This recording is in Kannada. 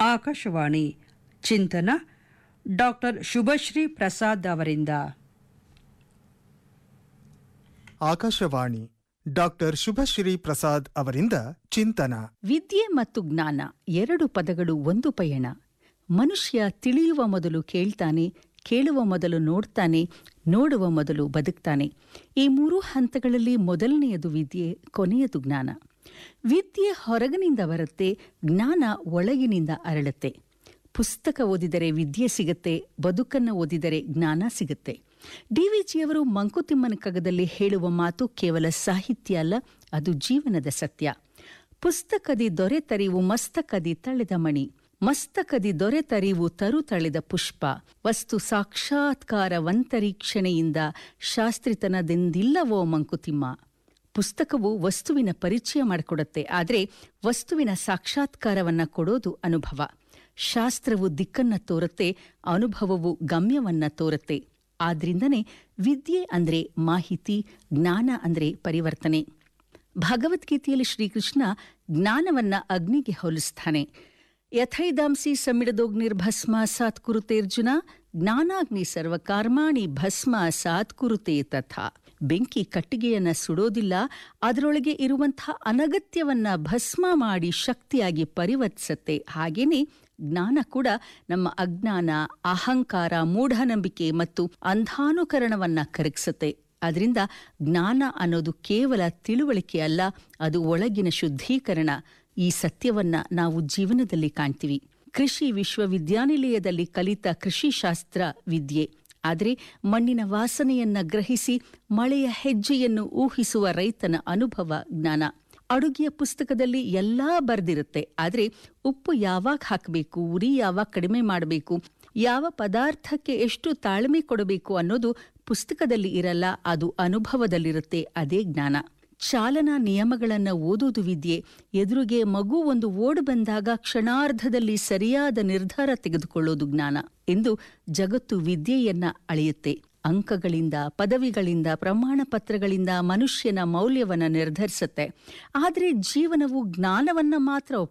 ಆಕಾಶವಾಣಿ ಚಿಂತನ ಡಾಕ್ಟರ್ ಶುಭಶ್ರೀ ಪ್ರಸಾದ್ ಅವರಿಂದ ಆಕಾಶವಾಣಿ ಡಾಕ್ಟರ್ ಶುಭಶ್ರೀ ಪ್ರಸಾದ್ ಅವರಿಂದ ಚಿಂತನ ವಿದ್ಯೆ ಮತ್ತು ಜ್ಞಾನ ಎರಡು ಪದಗಳು ಒಂದು ಪಯಣ ಮನುಷ್ಯ ತಿಳಿಯುವ ಮೊದಲು ಕೇಳ್ತಾನೆ ಕೇಳುವ ಮೊದಲು ನೋಡ್ತಾನೆ ನೋಡುವ ಮೊದಲು ಬದುಕ್ತಾನೆ ಈ ಮೂರೂ ಹಂತಗಳಲ್ಲಿ ಮೊದಲನೆಯದು ವಿದ್ಯೆ ಕೊನೆಯದು ಜ್ಞಾನ ವಿದ್ಯೆ ಹೊರಗಿನಿಂದ ಬರುತ್ತೆ ಜ್ಞಾನ ಒಳಗಿನಿಂದ ಅರಳುತ್ತೆ ಪುಸ್ತಕ ಓದಿದರೆ ವಿದ್ಯೆ ಸಿಗತ್ತೆ ಬದುಕನ್ನು ಓದಿದರೆ ಜ್ಞಾನ ಸಿಗುತ್ತೆ ಡಿವಿಜಿಯವರು ಮಂಕುತಿಮ್ಮನ ಕಗದಲ್ಲಿ ಹೇಳುವ ಮಾತು ಕೇವಲ ಸಾಹಿತ್ಯ ಅಲ್ಲ ಅದು ಜೀವನದ ಸತ್ಯ ಪುಸ್ತಕದಿ ದೊರೆತರಿವು ಮಸ್ತಕದಿ ತಳೆದ ಮಣಿ ಮಸ್ತಕದಿ ದೊರೆತರಿವು ತರು ತಳೆದ ಪುಷ್ಪ ವಸ್ತು ಸಾಕ್ಷಾತ್ಕಾರವಂತರೀಕ್ಷಣೆಯಿಂದ ಶಾಸ್ತ್ರಿತನದೆಂದಿಲ್ಲವೋ ಮಂಕುತಿಮ್ಮ ಪುಸ್ತಕವು ವಸ್ತುವಿನ ಪರಿಚಯ ಮಾಡಿಕೊಡುತ್ತೆ ಆದರೆ ವಸ್ತುವಿನ ಸಾಕ್ಷಾತ್ಕಾರವನ್ನ ಕೊಡೋದು ಅನುಭವ ಶಾಸ್ತ್ರವು ದಿಕ್ಕನ್ನ ತೋರುತ್ತೆ ಅನುಭವವು ಗಮ್ಯವನ್ನ ತೋರುತ್ತೆ ಆದ್ರಿಂದನೇ ವಿದ್ಯೆ ಅಂದ್ರೆ ಮಾಹಿತಿ ಜ್ಞಾನ ಅಂದ್ರೆ ಪರಿವರ್ತನೆ ಭಗವದ್ಗೀತೆಯಲ್ಲಿ ಶ್ರೀಕೃಷ್ಣ ಜ್ಞಾನವನ್ನ ಅಗ್ನಿಗೆ ಹೋಲಿಸ್ತಾನೆ ಯಥೈದಾಂಸಿ ಸಮಿಡದೋಗ್ನಿರ್ಭಸ್ಮ ಸಾತ್ ಕುರುತೇರ್ಜುನ ಜ್ಞಾನಾಗ್ನಿ ಸರ್ವಕರ್ಮಾಣಿ ಭಸ್ಮ ಸಾತ್ ಕುರುತೆ ತಥಾ ಬೆಂಕಿ ಕಟ್ಟಿಗೆಯನ್ನ ಸುಡೋದಿಲ್ಲ ಅದರೊಳಗೆ ಇರುವಂತಹ ಅನಗತ್ಯವನ್ನ ಭಸ್ಮ ಮಾಡಿ ಶಕ್ತಿಯಾಗಿ ಪರಿವರ್ತಿಸತ್ತೆ ಹಾಗೇನೆ ಜ್ಞಾನ ಕೂಡ ನಮ್ಮ ಅಜ್ಞಾನ ಅಹಂಕಾರ ಮೂಢನಂಬಿಕೆ ಮತ್ತು ಅಂಧಾನುಕರಣವನ್ನ ಕರಗಿಸುತ್ತೆ ಅದರಿಂದ ಜ್ಞಾನ ಅನ್ನೋದು ಕೇವಲ ತಿಳುವಳಿಕೆ ಅಲ್ಲ ಅದು ಒಳಗಿನ ಶುದ್ಧೀಕರಣ ಈ ಸತ್ಯವನ್ನ ನಾವು ಜೀವನದಲ್ಲಿ ಕಾಣ್ತೀವಿ ಕೃಷಿ ವಿಶ್ವವಿದ್ಯಾನಿಲಯದಲ್ಲಿ ಕಲಿತ ಕೃಷಿ ಶಾಸ್ತ್ರ ವಿದ್ಯೆ ಆದರೆ ಮಣ್ಣಿನ ವಾಸನೆಯನ್ನ ಗ್ರಹಿಸಿ ಮಳೆಯ ಹೆಜ್ಜೆಯನ್ನು ಊಹಿಸುವ ರೈತನ ಅನುಭವ ಜ್ಞಾನ ಅಡುಗೆಯ ಪುಸ್ತಕದಲ್ಲಿ ಎಲ್ಲಾ ಬರ್ದಿರುತ್ತೆ ಆದರೆ ಉಪ್ಪು ಯಾವಾಗ ಹಾಕಬೇಕು ಉರಿ ಯಾವಾಗ ಕಡಿಮೆ ಮಾಡಬೇಕು ಯಾವ ಪದಾರ್ಥಕ್ಕೆ ಎಷ್ಟು ತಾಳ್ಮೆ ಕೊಡಬೇಕು ಅನ್ನೋದು ಪುಸ್ತಕದಲ್ಲಿ ಇರಲ್ಲ ಅದು ಅನುಭವದಲ್ಲಿರುತ್ತೆ ಅದೇ ಜ್ಞಾನ ಚಾಲನಾ ನಿಯಮಗಳನ್ನ ಓದೋದು ವಿದ್ಯೆ ಎದುರಿಗೆ ಮಗು ಒಂದು ಓಡ್ ಬಂದಾಗ ಕ್ಷಣಾರ್ಧದಲ್ಲಿ ಸರಿಯಾದ ನಿರ್ಧಾರ ತೆಗೆದುಕೊಳ್ಳೋದು ಜ್ಞಾನ ಎಂದು ಜಗತ್ತು ವಿದ್ಯೆಯನ್ನ ಅಳೆಯುತ್ತೆ ಅಂಕಗಳಿಂದ ಪದವಿಗಳಿಂದ ಪ್ರಮಾಣ ಪತ್ರಗಳಿಂದ ಮನುಷ್ಯನ ಮೌಲ್ಯವನ್ನ ನಿರ್ಧರಿಸುತ್ತೆ ಆದರೆ ಜೀವನವು ಜ್ಞಾನವನ್ನ ಮಾತ್ರ